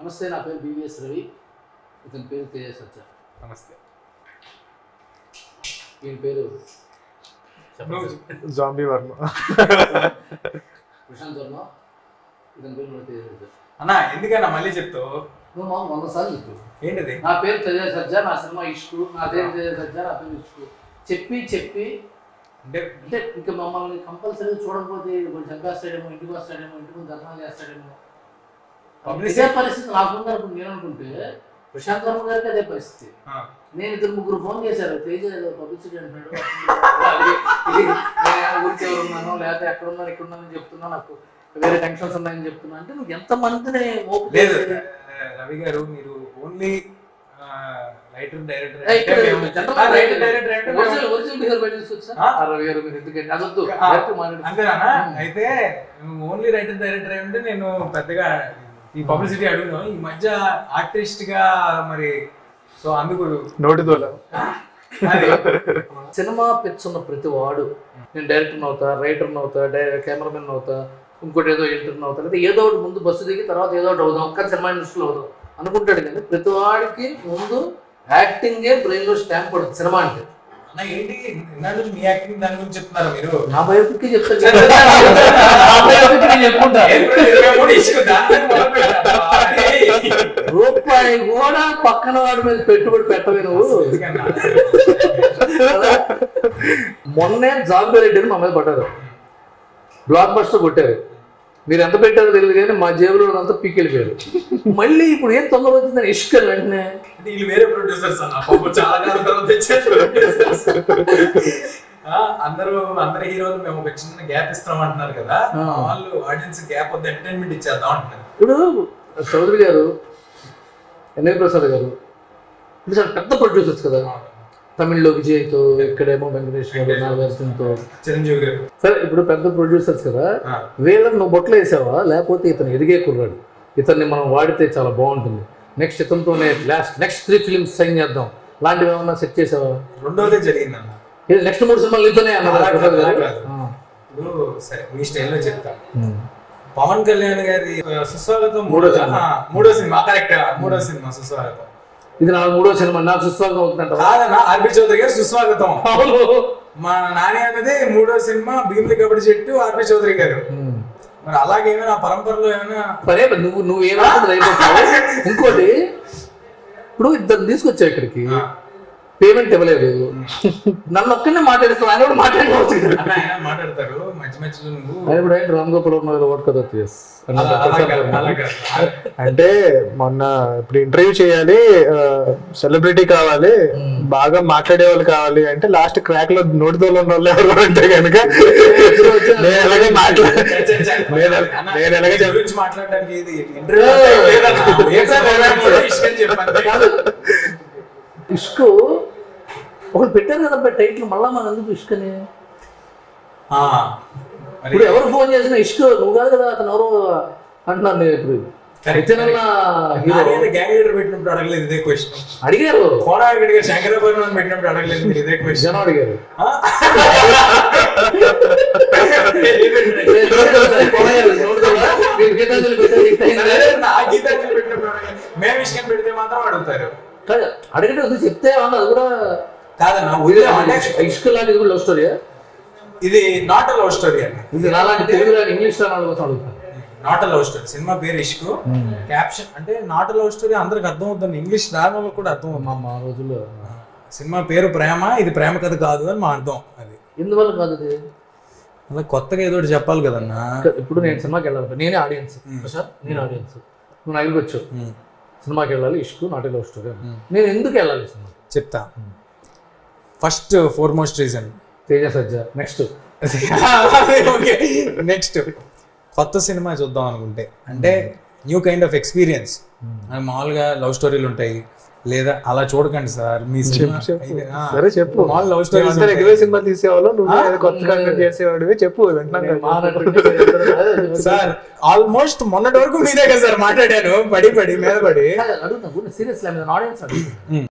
నమస్తే నా పేరు బీవీఎస్ రవి ఇతని పేరు తేజ సత్య నమస్తే ఈయన పేరు చెప్పండి. జాంబీ వర్మ ప్రశాంత్ వర్మ ఇతని పేరు కూడా తేజ సత్య అన్న ఎందుకన్నా మళ్ళీ చెప్తావు నువ్వు మా వంద సార్లు చెప్పు ఏంటిది నా పేరు తేజ సజ్జ నా సినిమా ఇష్కు నా పేరు తేజ సజ్జ నా పేరు ఇష్కు చెప్పి చెప్పి అంటే అంటే ఇంకా మమ్మల్ని కంపల్సరీ చూడకపోతే కొంచెం చంపేస్తాడేమో ఇంటికి వస్తాడేమో ఇంటికి ముందు ధర్నాలు చేస్తాడేమో Publicity- ఇదే పరిస్థితి నాకుంది అనుకుంటే నేను అనుకుంటే ప్రశాంత్ వర్మ గారికి అదే పరిస్థితి ఆ, నేను ఇద్దరు ముగ్గురు ఫోన్ చేశారు తేజ ఏదో పబ్లిసిటీ అంటున్నాడు ఇది- ఇది నేను ఊరికి ఎవరు ఉన్నాను లేకపోతే ఎక్కడ ఉన్నాను ఇక్కడ ఉన్నాను చెప్తున్నా నాకు వేరే టెన్షన్స్ ఉన్నాయని చెప్తున్నా అంటే నువ్వు ఎంత మందిని మోపు లేదు చేసి- ఆ, రవి గారు మీరు ఓన్లీ రైటర్ డైరెక్టర్ ఏ, ఇక్కడ జనరల్ రైటర్ డైరెక్టర్ అంటే ఒరిజినల్ ఒరిజినల్ బిహేవ్ బయట తీసుకొచ్చా ఆ? ఆ రవి గారు మీరు ఎందుకంటే అదొద్దు ఆ, డైరెక్ట్ మాట్లాడు అంతేనా అయితే ఓన్లీ రైటర్ డైరెక్టర్ అయి ఉంటే నేను పెద్దగా ఈ పబ్లిసిటీ అడుగును ఈ మధ్య ఆర్టిస్ట్ గా మరి సో అందుకు నోటి దోల మరి సినిమా పిచ్చున్న ప్రతి వాడు నేను డైరెక్టర్ అవుతా రైటర్ అవుతా డై కెమెరామెన్ అవుతా ఇంకోటి ఏదో ఎడిటర్ అవుతా లేదా ఏదో ఒకటి ముందు బస్సు దిగి తర్వాత ఏదో ఒకటి అవుదాం కానీ సినిమా ఇండస్ట్రీలో అవుదాం అనుకుంటాడు కానీ ప్రతి వాడికి ముందు యాక్టింగే బ్రెయిన్ లో స్టాంప్ పడుతుంది సినిమా అంటే అన్న ఏంటి ఇన్నాళ్ళు మీ యాక్టింగ్ దాని గురించి చెప్తున్నారు మీరు నా బయోపిక్ చెప్తాను నా బయోపిక్ నేను చెప్పుకుంటా ఏప్రిల్ ఇరవై మూడు ఇష్యూ దాని మీద మొదలు పెట్టారు. రూపాయి కూడా పక్కన వాడి మీద పెట్టుబడి పెట్టవే నువ్వు ఎందుకన్నా? కదా? మొన్నే జాంబీ రెడ్డి అని మా మీద పడ్డారు బ్లాక్ బస్టర్ కొట్టారు మీరు ఎంత పెట్టారో తెలియదు కానీ మా జేబులో అంతా పీక్ వెళ్ళిపోయారు మళ్ళీ ఇప్పుడు ఏం తొందర వచ్చిందని ఇష్క వెంటనే అంటే వీళ్ళు వేరే ప్రొడ్యూసర్స్ అన్న పాపం చాలా కాలం తర్వాత తెచ్చే ప్రొడ్యూసర్స్ అందరూ అందరి హీరోలు మేము ఒక చిన్న గ్యాప్ ఇస్తాం అంటున్నారు కదా ఆ. వాళ్ళు ఆడియన్స్ గ్యాప్ వద్ద ఎంటర్టైన్మెంట్ ఇచ్చేద్దాం అంటున్నారు ఇప్పుడు చౌదరి గారు ఎన్ఐ ప్రసాద్ గారు ఇప్పుడు చాలా పెద్ద ప్రొడ్యూసర్స్ కదా తమిళ్లో విజయ్తో ఇక్కడేమో వెంకటేష్ గారు నాగర్జునతో చిరంజీవి గారు సరే ఇప్పుడు పెద్ద ప్రొడ్యూసర్స్ కదా ఆ. వీళ్ళని నువ్వు బొట్టలు వేసావా లేకపోతే ఇతను ఎదిగే కుర్రాడు ఇతన్ని మనం వాడితే చాలా బాగుంటుంది నెక్స్ట్ ఇతనితోనే last next three films sign చేద్దాం లాంటివి ఏమన్నా సెట్ చేసావా రెండోదే జరిగింది అన్న ఇది నెక్స్ట్ మూడు సినిమాలు నీతోనే అన్నారు అలా కాదు, ప్రసాద్ గారు. అలా కాదు. ఆ. ఇప్పుడు సరే మీ స్టైల్లో చెప్తా ఉమ్. పవన్ కళ్యాణ్ గారి ఆ, సుస్వాగతం మూడో సినిమా. ఆ, మూడో సినిమా కరెక్ట్ మూడో సినిమా సుస్వాగతం ఇది నా మూడో సినిమా నాకు సుస్వాగం అవుతుందంట కాదన్న ఆర్బి చౌదరి గారు సుస్వాగతం మా నాని అన్నది మూడో సినిమా భీమిలి కబడ్డీ చెట్టు ఆర్పి చౌదరి గారు మరి అలాగే ఏమైనా ఆ పరంపరలో ఏమైనా సరే నువ్వు నువ్వు ఏమనుకుంటుంది అయిపోతావు ఇంకోటి ఇప్పుడు ఇద్దరు తీసుకొచ్చావు ఇక్కడికి ఆ, పేమెంట్ ఇవ్వలేదు నన్ను ఒక్కనే మాట్లాడిస్తావు ఆయన కూడా మాట్లాడుకోవచ్చు కదా. అన్న ఆయన మాట్లాడతారు మధ్య మధ్యలో నువ్వు ఆయన ఇప్పుడు ఏంటి రామ్ గోపాల్ వర్మ గారు ఓట్ కదా ఎస్ అలా అలా కాదు, అలా కాదు. అంటే మొన్న ఇప్పుడు ఇంటర్వ్యూ చేయాలి సెలబ్రిటీ కావాలి బాగా మాట్లాడే వాళ్ళు కావాలి అంటే లాస్ట్ క్రాక్ లో నోటి దోలు ఉన్న వాళ్ళు ఎవరు అంటే కనుక నేను ఎలాగే మాట్లా చ, చ, చ. నేను అన్న, నేను ఎలాగే దీని చెప్ గురించి మాట్లాడడానికి ఇది ఇంటర్వ్యూ లేదన్న. ఏం సార్ ఇరవై మూడు ఇష్టం చెప్పండి కాదు ఇష్కు ఒకటి పెట్టారు కదా టైటిల్ మళ్ళా మన ఎందుకు ఇష్కని ఆ, మరి ఇప్పుడు ఎవరు ఫోన్ చేసినా ఇష్క్ నువ్వు కాదు కదా అతను ఎవరు అంటున్నాను నేను ఇప్పుడు Correct, నిత్యానంద హీరో నాని అన్న గ్యాంగ్ లీడర్ పెట్టినప్పుడు అడగలేదు ఇదే క్వశ్చన్ అడిగారు కోనాగడి గారు శంకరాభరణం పెట్టినప్పుడు అడగలేదు మీరు ఇదే క్వశ్చన్ జనం అడిగారు మీరు గీతాంజలి పెట్టారు, హిట్ అయింది. ఆ గీతాంజలి పెట్టినప్పుడు అడగలేదు. మేము విషయం పెడితే మాత్రం అడుగుతారు కాదు, అడిగితే ఎందుకు చెప్తే అన్న అది కూడా కాదన్న ఉదయం అంటే ఇష్క్ లాంటిది కూడా లవ్ స్టోరీ ఇది నాట్ అ లవ్ స్టోరీ అండి ఇది నాలాంటి తెలుగు లాంటి ఇంగ్లీష్ లో నాలుగు కోసం అడుగుతాను not a love story cinema పేరు ఇష్కు క్యాప్షన్ అంటే నాట్ అ లవ్ స్టోరీ అందరికి అర్థం అవుతుంది ఇంగ్లీష్ రాని వాళ్ళకి కూడా అర్థం అవుతుంది మా మా రోజుల్లో సినిమా పేరు ప్రేమ ఇది ప్రేమ కథ కాదు అని మా అర్థం అది ఎందువల్ల కాదు ఇది అలా కొత్తగా ఏదో ఒకటి చెప్పాలి కదన్నా ఇక్కడ- ఇప్పుడు నేను సినిమాకి వెళ్ళాలి నేనే ఆడియన్స్ సార్ నేను ఆడియన్స్ నువ్వు నగిలికి వచ్చు సినిమాకి వెళ్ళాలి ఇష్కు నాట్ లవ్ స్టోరీ నేను ఎందుకు వెళ్ళాలి సినిమా చెప్తా first foremost reason Teja Sajja next okay next కొత్త సినిమా చూద్దాం అనుకుంటే అంటే న్యూ కైండ్ ఆఫ్ ఎక్స్పీరియన్స్ మామూలుగా లవ్ స్టోరీలు ఉంటాయి లేదా అలా చూడకండి సార్ మీ సినిమా ఇది, ఆ, సరే చెప్పు మామూలు లవ్ స్టోరీస్ మేమంతా రెగ్యులర్ సినిమా తీసేవాళ్ళు నువ్వు ఏదో కొత్త కంటెంట్ చేసేవాడివి చెప్పు వింటున్నాను కదా. సార్ ఆల్మోస్ట్ మొన్నటి వరకు మీదే కదా సార్ మాట్లాడాను పడి పడి మీద పడి అడుగుతున్నా సీరియస్ ఆడియన్స్ అడుగుతున్నా